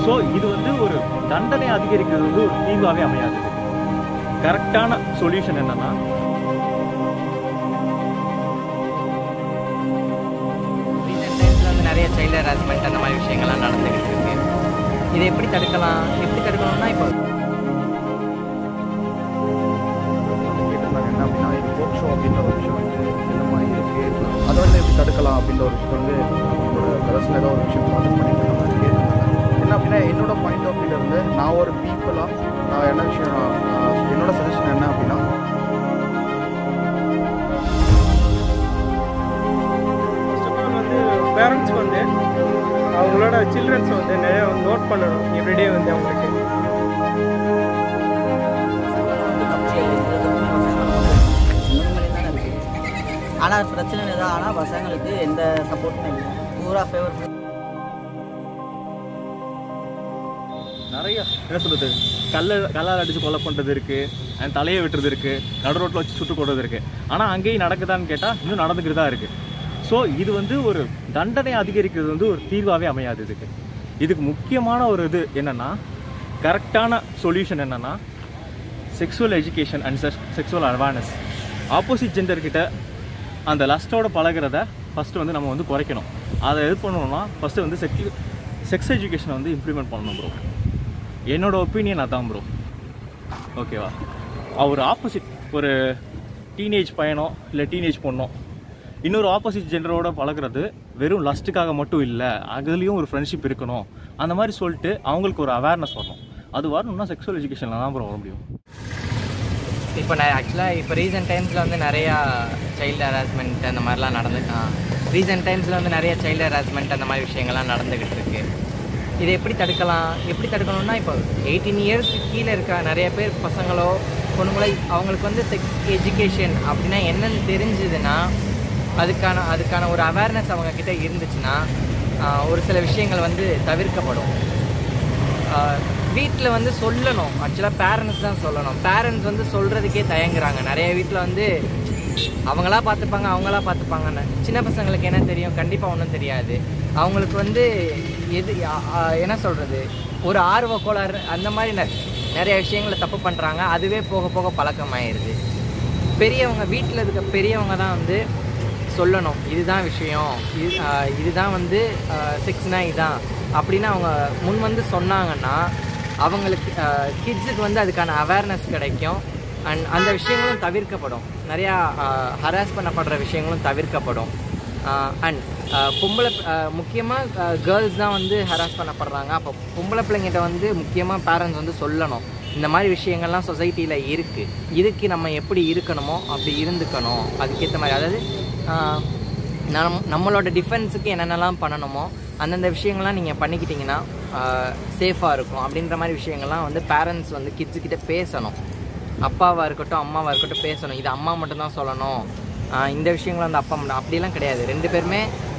so இது வந்து ஒரு தண்டனை அதிகரிக்கிறது வந்து ஒரு தீர்வாகவே அமையாது கரெக்டான சொல்யூஷன் என்னன்னா ரீசெண்ட் டைம்ஸில் வந்து நிறைய சைல்டு ஹராஸ்மெண்ட் அந்த மாதிரி விஷயங்கள்லாம் நடந்துக்கிட்டு இருக்கு இதை எப்படி தடுக்கலாம் எப்படி தடுக்கணும்னா இப்போ கேட்டிருந்தாங்க என்ன அப்படின்னா இது போக்ஷோ அப்படின்ற ஒரு விஷயம் வந்து இந்த மாதிரி இருக்குது அதை வந்து எப்படி தடுக்கலாம் அப்படின்ற ஒரு விஷயம் வந்து என்னோட பிரதர்ஸில் ஏதோ ஒரு விஷயம் ப்ராஜெக்ட் பண்ணிட்டு இருக்க மாதிரி கேட்டிருந்தாங்க என்ன அப்படின்னா என்னோட பாயிண்ட் ஆஃப் வியூல இருந்து நான் ஒரு பீப்புளாக நான் என்ன விஷயம் நான் என்னோட சஜஷன் என்ன அப்படின்னா ஃபர்ஸ்ட் ஆஃப் ஆல் வந்து பேரண்ட்ஸ் வந்து அவங்களோட சில்ட்ரன்ஸை வந்து நிறைய நோட் பண்ணணும் எவ்ரிடே வந்து அவங்களுக்கு ஆனால் பிரச்சனை தான் ஆனால் பசங்களுக்கு எந்த சப்போர்ட்டுமே இல்லை பூரா ஃபேவர் நிறைய என்ன சொல்றது கல்ல கல்லால் அடிச்சு கொலை பண்ணுறது இருக்கு அண்ட் தலையை வெட்டுறது இருக்கு நடு ரோட்டில் வச்சு சுட்டு போடுறது இருக்கு ஆனால் அங்கேயும் நடக்குதான்னு கேட்டால் இன்னும் நடந்துக்கிட்டு தான் இருக்கு ஸோ இது வந்து ஒரு தண்டனை அதிகரிக்கிறது வந்து ஒரு தீர்வாகவே அமையாது இதுக்கு இதுக்கு முக்கியமான ஒரு இது என்னன்னா கரெக்டான சொல்யூஷன் என்னன்னா sexual education and sexual awareness opposite gender கிட்ட அந்த லஸ்ட்டோட பழகிறத ஃபஸ்ட்டு வந்து நம்ம வந்து குறைக்கணும் அதை எது பண்ணணும்னா ஃபஸ்ட்டு வந்து செக்யூ செக்ஸ் எஜுகேஷனை வந்து இம்ப்ளிமெண்ட் பண்ணணும் ப்ரோ என்னோட ஒப்பீனியன் அதான் ப்ரோ ஓகேவா ஒரு ஆப்போசிட் ஒரு டீனேஜ் பையனோ இல்லை டீனேஜ் பொண்ணோ இன்னொரு ஆப்போசிட் ஜெண்டரோட பழகுறது வெறும் லஸ்ட்டுக்காக மட்டும் இல்லை அதுலேயும் ஒரு ஃப்ரெண்ட்ஷிப் இருக்கணும் அந்த மாதிரி சொல்லிட்டு அவங்களுக்கு ஒரு அவேர்னஸ் வரணும் அது வரணும்னா செக்ஸுவல் எஜுகேஷனில் தான் ப்ரோ வர முடியும் இப்போ நான் ஆக்சுவலாக இப்போ ரீசெண்ட் டைம்ஸில் வந்து நிறையா சைல்டு ஹராஸ்மெண்ட் அந்த மாதிரிலாம் நடந்துட்டான் ரீசெண்ட் டைம்ஸில் வந்து நிறைய சைல்டு ஹராஸ்மெண்ட் அந்த மாதிரி விஷயங்கள்லாம் நடந்துக்கிட்டு இருக்கு இதை எப்படி தடுக்கலாம் எப்படி தடுக்கணும்னா இப்போ எயிட்டீன் இயர்ஸ்க்கு கீழே இருக்க நிறைய பேர் பசங்களோ பொண்ணுங்களோ அவங்களுக்கு வந்து செக்ஸ் எஜுகேஷன் அப்படின்னா என்னன்னு தெரிஞ்சுதுன்னா அதுக்கான அதுக்கான ஒரு அவேர்னஸ் அவங்க கிட்ட இருந்துச்சுன்னா ஆஹ், ஒரு சில விஷயங்கள் வந்து தவிர்க்கப்படும் வீட்டில் வந்து சொல்லணும் ஆக்சுவலாக பேரண்ட்ஸ் தான் சொல்லணும் பேரண்ட்ஸ் வந்து சொல்கிறதுக்கே தயங்குறாங்க நிறைய வீட்டில் வந்து அவங்களா பார்த்துப்பாங்க அவங்களா பார்த்துப்பாங்கன்னு சின்ன பசங்களுக்கு என்ன தெரியும் கண்டிப்பாக ஒன்றும் தெரியாது அவங்களுக்கு வந்து எது அ- அ- என்ன சொல்கிறது ஒரு ஆர்வ கோளாறு அந்த மாதிரி நெ- நிறைய விஷயங்களை தப்பு பண்ணுறாங்க அதுவே போக போக பழக்கமாயிருது பெரியவங்க வீட்டில் இருக்க பெரியவங்க தான் வந்து சொல்லணும் இதுதான் விஷயம் இது ஆஹ் இதுதான் வந்து செக்ஸ்னா இதுதான் அப்படின்னு அவங்க முன் வந்து சொன்னாங்கன்னா அவங்களுக்கு கிட்ஸுக்கு வந்து அதுக்கான அவேர்னஸ் கிடைக்கும் அண்ட் அந்த விஷயங்களும் தவிர்க்கப்படும் நிறையா ஹராஸ் பண்ணப்படுற விஷயங்களும் தவிர்க்கப்படும் அண்ட் பொம்பளை முக்கியமாக கேர்ள்ஸ் தான் வந்து ஹராஸ் பண்ணப்படுறாங்க அப்போ பொம்பளை பிள்ளைங்கிட்ட வந்து முக்கியமாக பேரண்ட்ஸ் வந்து சொல்லணும் இந்த மாதிரி விஷயங்கள்லாம் சொசைட்டியில் இருக்குது இதுக்கு நம்ம எப்படி இருக்கணுமோ அப்படி இருந்துக்கணும் அதுக்கேற்ற மாதிரி அதாவது ஆஹ், நம் நம்மளோட டிஃபென்ஸுக்கு என்னென்னலாம் பண்ணணுமோ அந்தந்த விஷயங்கள்லாம் நீங்கள் பண்ணிக்கிட்டீங்கன்னா சேஃபாக இருக்கும் அப்படின்ற மாதிரி விஷயங்கள்லாம் வந்து பேரண்ட்ஸ் வந்து கிட்ஸு கிட்ட பேசணும் அப்பாவாக இருக்கட்டும் அம்மாவாக இருக்கட்டும் பேசணும் இது அம்மா மட்டும்தான் சொல்லணும் ஆஹ் இந்த விஷயங்கள் வந்து அப்பா மட்டும் அப்படிலாம் கிடையாது ரெண்டு பேருமே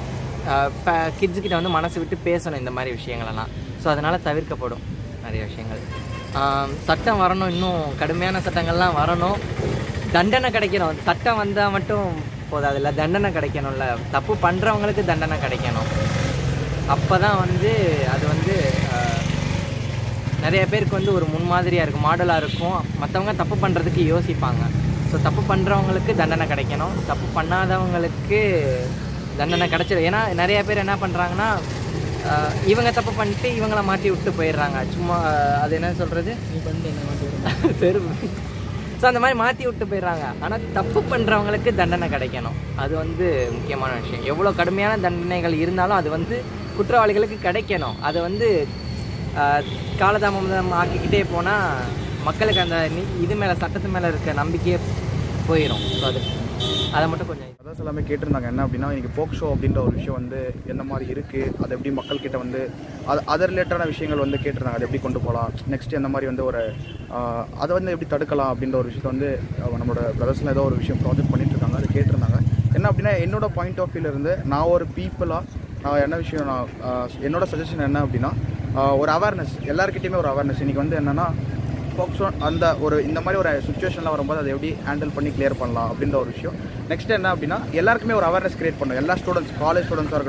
கிட்ஸு கிட்ட வந்து மனசு விட்டு பேசணும் இந்த மாதிரி விஷயங்களெல்லாம் ஸோ அதனால் தவிர்க்கப்படும் நிறைய விஷயங்கள் ஆஹ் சட்டம் வரணும் இன்னும் கடுமையான சட்டங்கள்லாம் வரணும் தண்டனை கிடைக்கணும் சட்டம் வந்தால் மட்டும் போதாதுல்ல தண்டனை கிடைக்கணும்ல தப்பு பண்ணுறவங்களுக்கு தண்டனை கிடைக்கணும் அப்போ தான் வந்து அது வந்து ஆஹ், நிறைய பேருக்கு வந்து ஒரு முன்மாதிரியாக இருக்கும் மாடலாக இருக்கும் மற்றவங்க தப்பு பண்ணுறதுக்கு யோசிப்பாங்க ஸோ தப்பு பண்ணுறவங்களுக்கு தண்டனை கிடைக்கணும் தப்பு பண்ணாதவங்களுக்கு தண்டனை கிடைச்சிடும் ஏன்னா நிறைய பேர் என்ன பண்ணுறாங்கன்னா இவங்க தப்பு பண்ணிட்டு இவங்கள மாட்டி விட்டு போயிடுறாங்க சும்மா ஆஹ், அது என்ன சொல்கிறது நீ பண்ணி என்ன மாட்டி சரி ஸோ அந்த மாதிரி மாற்றி விட்டு போயிடுறாங்க ஆனால் தப்பு பண்ணுறவங்களுக்கு தண்டனை கிடைக்கணும் அது வந்து முக்கியமான விஷயம் எவ்வளோ கடுமையான தண்டனைகள் இருந்தாலும் அது வந்து குற்றவாளிகளுக்கு கிடைக்கணும் அதை வந்து ஆஹ், காலதாமதம் ஆக்கிக்கிட்டே போனால் மக்களுக்கு அந்த நி- இது மேலே சட்டத்து மேலே இருக்க நம்பிக்கையே போயிடும் ஸோ அது அதை மட்டும் கொஞ்சம் அதான் எல்லாமே கேட்டிருந்தாங்க என்ன அப்படின்னா இன்னைக்கு போக்ஷோ அப்படின்ற ஒரு விஷயம் வந்து எந்த மாதிரி இருக்குது அது எப்படி மக்கள்கிட்ட வந்து அது அது ரிலேட்டடான விஷயங்கள் வந்து கேட்டிருந்தாங்க அது எப்படி கொண்டு போகலாம் நெக்ஸ்ட் எந்த மாதிரி வந்து ஒரு ஆஹ், அதை வந்து எப்படி தடுக்கலாம் அப்படின்ற ஒரு விஷயத்தை வந்து அஹ், நம்மளோட பிரதர்ஸில் ஏதோ ஒரு விஷயம் ப்ராஜெக்ட் பண்ணிட்டு இருக்காங்க அது கேட்டிருந்தாங்க என்ன அப்படின்னா என்னோட பாயிண்ட் ஆஃப் வியூல இருந்து நான் ஒரு பீப்புளாக நான் என்ன விஷயம் நான் ஆஹ், என்னோட சஜஷன் என்ன அப்படின்னா ஆஹ், ஒரு அவேர்னஸ் எல்லாருக்கிட்டையுமே ஒரு அவேர்னஸ் இன்னைக்கு வந்து என்னென்னா போக்ஸோ அந்த ஒரு இந்த மாதிரி ஒரு சுச்சுவேஷனில் வரும்போது அதை எப்படி ஹேண்டில் பண்ணி கிளியர் பண்ணலாம் அப்படின்ற ஒரு விஷயம் நெக்ஸ்ட் என்ன அப்படின்னா எல்லாருக்குமே ஒரு அவேர்னஸ் கிரியேட் பண்ணணும் எல்லா ஸ்டூடெண்ட்ஸ் காலேஜ் ஸ்டூடெண்ட்ஸாக இருக்கட்டும்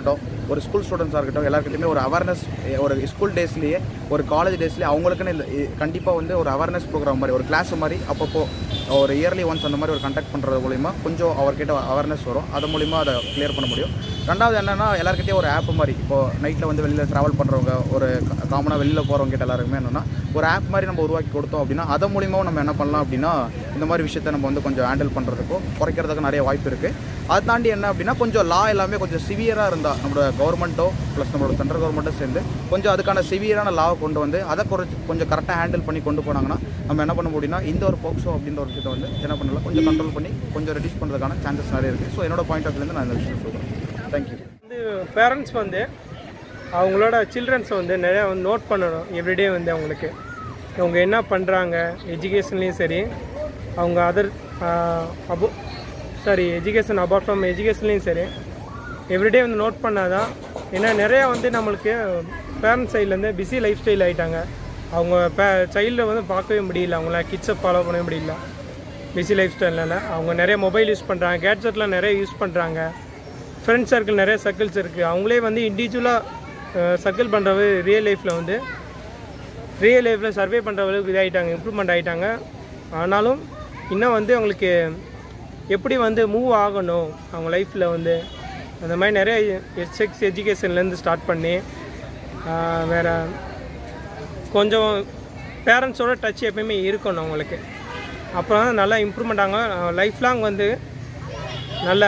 ஒரு ஸ்கூல் ஸ்டூடெண்ட்ஸாக இருக்கட்டும் எல்லாருக்கிட்டையுமே ஒரு அவேர்னஸ் ஒரு ஸ்கூல் டேஸ்லேயே ஒரு காலேஜ் டேஸ்லேயே அவங்களுக்குன்னு இந்த கண்டிப்பாக வந்து ஒரு அவேர்னஸ் ப்ரோக்ராம் மாதிரி ஒரு கிளாஸ் மாதிரி அப்பப்போ ஒரு இயர்லி ஒன்ஸ் அந்த மாதிரி ஒரு கண்டக்ட் பண்ணுறது மூலிமா கொஞ்சம் அவர்கிட்ட அவேர்னஸ் வரும் அது மூலிமா அதை கிளியர் பண்ண முடியும் ரெண்டாவது என்னென்னா எல்லாருக்கிட்டையும் ஒரு ஆப் மாதிரி இப்போது நைட்டில் வந்து வெளியில் ட்ராவல் பண்ணுறவங்க ஒரு காமனாக வெளியில் போகிறவங்க கிட்ட எல்லாருக்குமே என்னென்னா ஒரு ஆப் மாதிரி நம்ம உருவாக்கி கொடுத்தோம் அப்படின்னா அதை மூலிமாவும் நம்ம என்ன பண்ணலாம் அப்படின்னா இந்த மாதிரி விஷயத்தை நம்ம வந்து கொஞ்சம் ஹேண்டில் பண்ணுறதுக்கும் குறைக்கிறதுக்கும் நிறைய வாய்ப்பு இருக்குது அதை தாண்டி என்ன அப்படின்னா கொஞ்சம் லா எல்லாமே கொஞ்சம் சிவியராக இருந்தால் நம்மளோட கவர்மெண்ட்டோ ப்ளஸ் நம்மளோட சென்ட்ரல் கவர்மெண்ட்டும் சேர்ந்து கொஞ்சம் அதுக்கான சிவியரான லாவை கொண்டு வந்து அதை குறைச்சி கொஞ்சம் கரெக்டாக ஹேண்டில் பண்ணி கொண்டு போனாங்கன்னா நம்ம என்ன பண்ண முடியும்னா இந்த ஒரு போக்சோ அப்படின்ற ஒரு விஷயத்தை வந்து என்ன பண்ணலாம் கொஞ்சம் கண்ட்ரோல் பண்ணி கொஞ்சம் ரெடியூஸ் பண்ணுறதுக்கான சான்சஸ் நிறைய இருக்குது ஸோ என்னோட பாயிண்ட் ஆஃப் வியூலேருந்து நான் இந்த விஷயம் சொல்கிறேன் தேங்க்யூ வந்து பேரண்ட்ஸ் வந்து அவங்களோட சில்ட்ரன்ஸை வந்து நிறையா வந்து நோட் பண்ணணும் எவ்ரிடே வந்து அவங்களுக்கு அவங்க என்ன பண்ணுறாங்க எஜுகேஷன்லேயும் சரி அவங்க அதர் அபோ சாரி எஜுகேஷன் அபார்ட் ஃப்ரம் எஜுகேஷன்லேயும் சரி எவ்ரிடே வந்து நோட் பண்ணாதான் ஏன்னா நிறையா வந்து நம்மளுக்கு பேரண்ட்ஸ் சைட்லேருந்து பிஸி லைஃப் ஸ்டைல் ஆகிட்டாங்க அவங்க பே சைல்டை வந்து பார்க்கவே முடியல அவங்கள கிட்ஸை ஃபாலோ பண்ண முடியல பிஸி லைஃப் ஸ்டைல்னால அவங்க நிறைய மொபைல் யூஸ் பண்ணுறாங்க கேட்ஜெட்லாம் நிறைய யூஸ் பண்ணுறாங்க ஃப்ரெண்ட்ஸ் சர்க்கிள் நிறைய சர்க்கிள்ஸ் இருக்குது அவங்களே வந்து இண்டிவிஜுவலாக சர்க்கிள் பண்ணுறது ரியல் லைஃப்பில் வந்து ரியல் லைஃப்பில் சர்வே பண்ணுற அளவுக்கு இதாகிட்டாங்க இம்ப்ரூவ்மெண்ட் ஆகிட்டாங்க ஆனாலும் இன்னும் வந்து அவங்களுக்கு எப்படி வந்து மூவ் ஆகணும் அவங்க லைஃப்பில் வந்து அந்த மாதிரி நிறைய செக்ஸ் எஜுகேஷன்லேருந்து ஸ்டார்ட் பண்ணி ஆஹ் வேற கொஞ்சம் பேரண்ட்ஸோட டச் எப்பயுமே இருக்கணும் அவங்களுக்கு அப்புறம் தான் நல்லா இம்ப்ரூவ்மெண்ட் ஆகும் லைஃப் லாங் வந்து நல்ல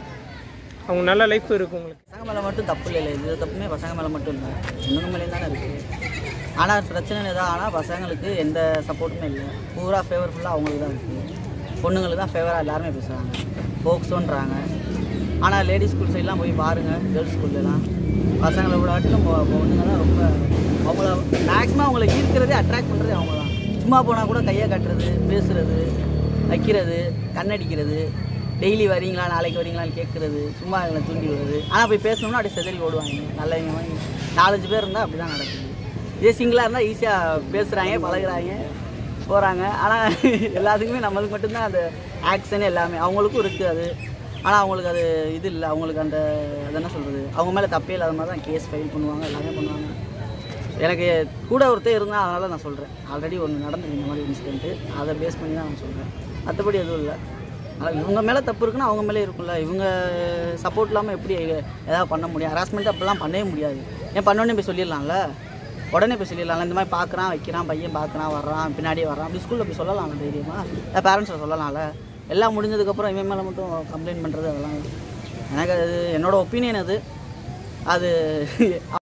அவங்க நல்ல லைஃப் இருக்கும் உங்களுக்கு பசங்க மேலே மட்டும் தப்பு இல்லை இது தப்புமே பசங்க மேலே மட்டும் இல்லை பொண்ணுங்க மேலேயும் தானே இருக்குது ஆனால் பிரச்சனை எதாவது ஆனால் பசங்களுக்கு எந்த சப்போர்ட்டுமே இல்லை பூரா ஃபேவர்ஃபுல்லாக அவங்களுக்கு தான் இருக்குது பொண்ணுங்களுக்கு தான் ஃபேவராக எல்லாருமே பேசுகிறாங்க போக்ஸோன்றாங்க ஆனால் லேடிஸ் ஸ்கூல் சைட்லாம் போய் பாருங்கள் கேர்ள்ஸ் ஸ்கூல்லலாம் பசங்களை விட வாட்டிலும் பொ- பொண்ணுங்க தான் ரொம்ப அவங்கள மேக்ஸிமம் அவங்கள ஈர்க்கிறதே அட்ராக்ட் பண்ணுறதே அவங்க தான் சும்மா போனால் கூட கையை கட்டுறது பேசுறது வைக்கிறது கண்ணடிக்கிறது டெய்லி வரீங்களா நாளைக்கு வரீங்களான்னு கேட்குறது சும்மா எங்களை தூண்டி விடுறது ஆனால் போய் பேசணும்னா அப்படியே செதறி ஓடுவாங்க நல்லவங்க மாதிரி நாலஞ்சு பேர் இருந்தால் அப்படி தான் நடக்குது இதே சிங்கிளாக இருந்தால் ஈஸியாக பேசுகிறாங்க பழகுறாங்க போகிறாங்க ஆனால் எல்லாத்துக்குமே நம்மளுக்கு மட்டும்தான் அந்த ஆக்ஷன் எல்லாமே அவங்களுக்கும் இருக்குது அது ஆனால் அவங்களுக்கு அது இது இல்லை அவங்களுக்கு அந்த அது என்ன சொல்கிறது அவங்க மேலே தப்பே இல்லாத மாதிரி தான் கேஸ் ஃபைல் பண்ணுவாங்க எல்லாமே பண்ணுவாங்க எனக்கு கூட ஒருத்தர் இருந்தால் அதனால் நான் சொல்கிறேன் ஆல்ரெடி ஒன்று நடந்தது இந்த மாதிரி இன்சிடென்ட்டு அதை பேஸ் பண்ணி தான் நான் சொல்கிறேன் மற்றபடி எதுவும் இல்லை ஆனால் இவங்க மேலே தப்பு இருக்குன்னா அவங்க மேலே இருக்கும்ல இவங்க சப்போர்ட் இல்லாமல் எப்படி எதாவது பண்ண முடியும் ஹராஸ்மெண்ட் அப்படிலாம் பண்ணவே முடியாது ஏன் பண்ணோன்னே போய் சொல்லிடலாம்ல உடனே போய் சொல்லிடலாம்ல இந்த மாதிரி பார்க்குறான் வைக்கிறான் பையன் பார்க்குறான் வர்றான் பின்னாடியே வர்றான் அப்படி ஸ்கூலில் போய் சொல்லலாம்ல தைரியமாக பேரண்ட்ஸை சொல்லலாம்ல எல்லாம் முடிஞ்சதுக்கப்புறம் இவன் மேலே மட்டும் கம்ப்ளைண்ட் பண்ணுறது அதெல்லாம் எனக்கு அது என்னோட ஒப்பீனியன் அது அது